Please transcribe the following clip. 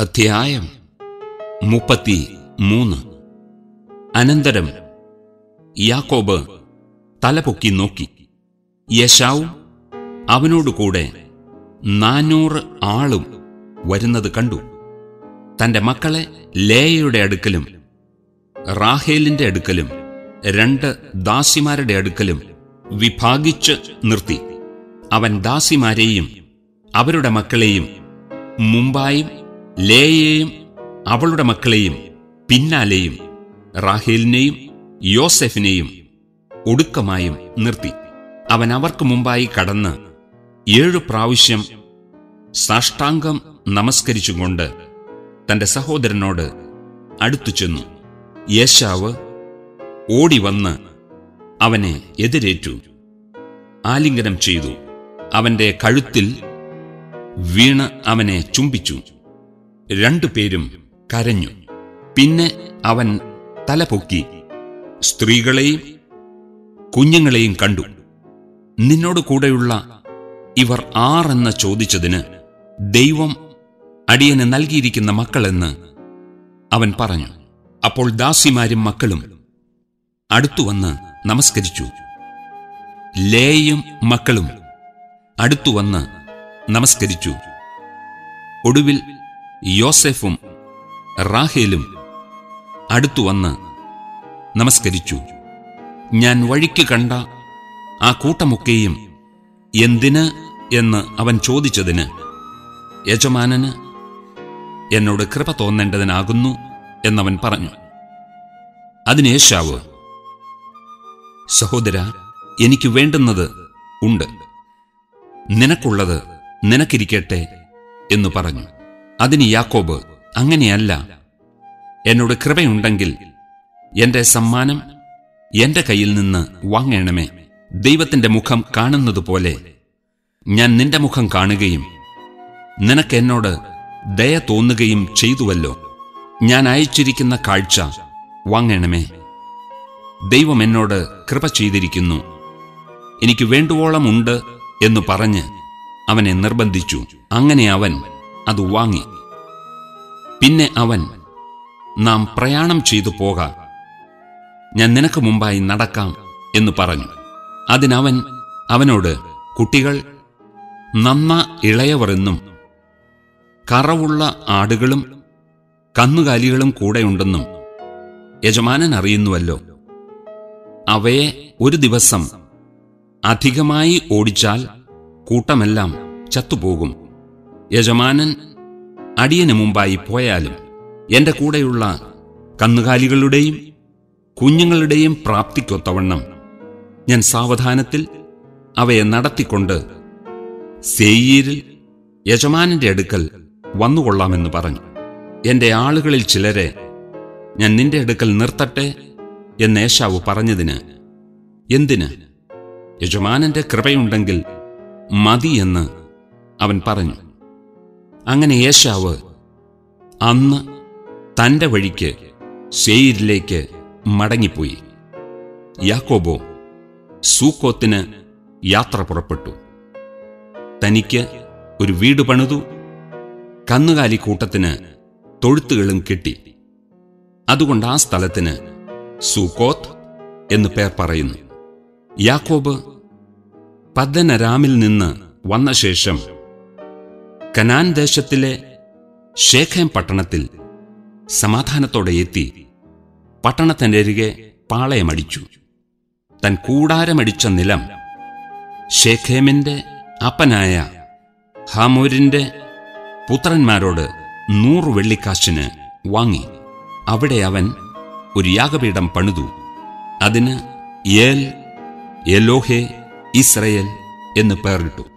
അധ്യായം മുപ്പത്തി മൂന്ന് അനന്തരം യാക്കോബ് തലപൊക്കി നോക്കി യശാവും അവനോടുകൂടെ നാനൂറ് ആളും വരുന്നത് കണ്ടു തന്റെ മക്കളെ ലേയയുടെ അടുക്കലും റാഹേലിന്റെ അടുക്കലും രണ്ട് ദാസിമാരുടെ അടുക്കലും വിഭാഗിച്ച് നിർത്തി അവൻ ദാസിമാരെയും അവരുടെ മക്കളെയും മുമ്പായും ലേയെയും അവളുടെ മക്കളെയും പിന്നാലെയും റാഹേലിനെയും യോസെഫിനെയും ഒടുക്കമായും നിർത്തി അവൻ അവർക്ക് മുമ്പായി കടന്ന് ഏഴു പ്രാവശ്യം സാഷ്ടാംഗം നമസ്കരിച്ചുകൊണ്ട് തന്റെ സഹോദരനോട് അടുത്തു ചെന്നു യേശാവ് ഓടിവന്ന് അവനെ എതിരേറ്റു ആലിംഗനം ചെയ്തു അവന്റെ കഴുത്തിൽ വീണ് അവനെ ചുംബിച്ചു രണ്ടുപേരും കരഞ്ഞു പിന്നെ അവൻ തലപൊക്കി സ്ത്രീകളെയും കുഞ്ഞുങ്ങളെയും കണ്ടു നിന്നോട് കൂടെയുള്ള ഇവർ ആറെന്ന് ചോദിച്ചതിന് ദൈവം അടിയന് നൽകിയിരിക്കുന്ന മക്കളെന്ന് അവൻ പറഞ്ഞു അപ്പോൾ ദാസിമാരും മക്കളും അടുത്തുവന്ന് നമസ്കരിച്ചു ലേയും മക്കളും അടുത്തുവന്ന് നമസ്കരിച്ചു ഒടുവിൽ യോസെഫും റാഹേലും അടുത്തുവന്ന് നമസ്കരിച്ചു ഞാൻ വഴിക്ക് കണ്ട ആ കൂട്ടമൊക്കെയും എന്തിന് എന്ന് അവൻ ചോദിച്ചതിന് യജമാനന് എന്നോട് കൃപ തോന്നേണ്ടതിനാകുന്നു എന്നവൻ പറഞ്ഞു അതിന് യേശാവ് സഹോദര എനിക്ക് വേണ്ടുന്നത് ഉണ്ട് നിനക്കുള്ളത് നിനക്കിരിക്കട്ടെ എന്നു പറഞ്ഞു അതിന് യാക്കോബ് അങ്ങനെയല്ല എന്നോട് കൃപയുണ്ടെങ്കിൽ എന്റെ സമ്മാനം എന്റെ കയ്യിൽ നിന്ന് വാങ്ങണമേ ദൈവത്തിന്റെ മുഖം കാണുന്നതുപോലെ ഞാൻ നിന്റെ മുഖം കാണുകയും നിനക്ക് എന്നോട് ദയ തോന്നുകയും ചെയ്തുവല്ലോ ഞാൻ അയച്ചിരിക്കുന്ന കാഴ്ച വാങ്ങണമേ ദൈവം എന്നോട് കൃപ ചെയ്തിരിക്കുന്നു എനിക്ക് വേണ്ടുവോളം ഉണ്ട് എന്നു പറഞ്ഞ് അവനെ നിർബന്ധിച്ചു അങ്ങനെ അവൻ അത് വാങ്ങി പിന്നെ അവൻ നാം പ്രയാണം ചെയ്തു പോക ഞാൻ നിനക്ക് മുമ്പായി നടക്കാം എന്ന് പറഞ്ഞു അതിനവൻ അവനോട് കുട്ടികൾ നന്ന ഇളയവരെന്നും കറവുള്ള ആടുകളും കന്നുകാലികളും കൂടെയുണ്ടെന്നും യജമാനൻ അറിയുന്നുവല്ലോ അവയെ ഒരു ദിവസം അധികമായി ഓടിച്ചാൽ കൂട്ടമെല്ലാം ചത്തുപോകും യജമാനൻ അടിയന് മുമ്പായി പോയാലും എന്റെ കൂടെയുള്ള കന്നുകാലികളുടെയും കുഞ്ഞുങ്ങളുടെയും പ്രാപ്തിക്കൊത്തവണ്ണം ഞാൻ സാവധാനത്തിൽ അവയെ നടത്തിക്കൊണ്ട് സെയ്യീരിൽ യജമാനന്റെ അടുക്കൽ വന്നുകൊള്ളാമെന്ന് പറഞ്ഞു എന്റെ ആളുകളിൽ ചിലരെ ഞാൻ നിന്റെ അടുക്കൽ നിർത്തട്ടെ എന്ന് ഏശാവ് പറഞ്ഞതിന് എന്തിന് യജമാനന്റെ കൃപയുണ്ടെങ്കിൽ മതി എന്ന് അവൻ പറഞ്ഞു അങ്ങനെ യേശാവ് അന്ന് തന്റെ വഴിക്ക് സെയിരിലേക്ക് മടങ്ങിപ്പോയി യാക്കോബോ സൂക്കോത്തിന് യാത്ര പുറപ്പെട്ടു തനിക്ക് ഒരു വീട് പണിതു കന്നുകാലി കൂട്ടത്തിന് തൊഴുത്തുകളും കെട്ടി അതുകൊണ്ട് ആ സ്ഥലത്തിന് സൂക്കോത്ത് എന്ന് പേർ പറയുന്നു യാക്കോബ് പദ്ദനരാമിൽ നിന്ന് വന്ന ശേഷം കനാൻ ദേശത്തിലെ ഷേഖേം പട്ടണത്തിൽ സമാധാനത്തോടെ എത്തി പട്ടണത്തിനരികെ പാളയമടിച്ചു തൻ കൂടാരമടിച്ച നിലം ഷേഖേമിന്റെ അപ്പനായ ഹാമോരിന്റെ പുത്രന്മാരോട് നൂറു വെള്ളിക്കാശിന് വാങ്ങി അവിടെ അവൻ ഒരു യാഗപീഠം പണിതു അതിന് ഏൽ എലോഹെ ഇസ്രയേൽ എന്ന് പേരിട്ടു